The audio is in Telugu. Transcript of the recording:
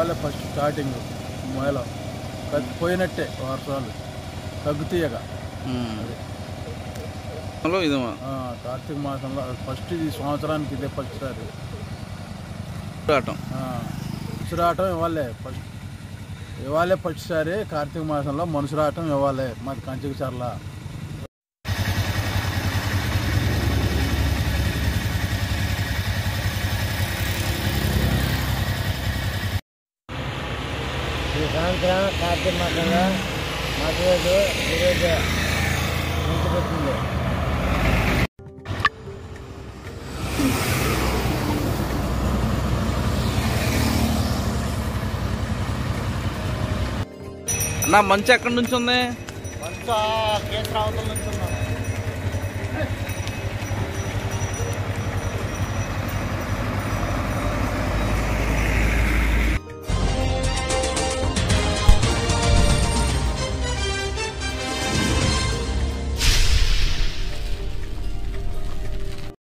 ఇవాళ ఫస్ట్ స్టార్టింగ్ మొదలు ప్రతి పోయినట్టే వర్షాలు తగ్గుతీయగా హలో ఇది ఆ, కార్తీక మాసంలో ఫస్ట్ ఇది సంవత్సరానికి ఇదే ఫస్ట్ సారి ఆటం ఆ, ముసురాటం ఇవ్వాలే ఫస్ట్ ఇవాళే ఫస్ట్ సారి కార్తీక మాసంలో మనుషురాటం ఇవ్వాలే మాది కంచికి చర్ల ఈ సంవత్సరం కార్తీక మాసంలో మసూదు ఈరోజు పెట్టింది అన్న మంచి ఎక్కడి నుంచి ఉంది మంచు కేసు రావటం నుంచి ఉన్నాను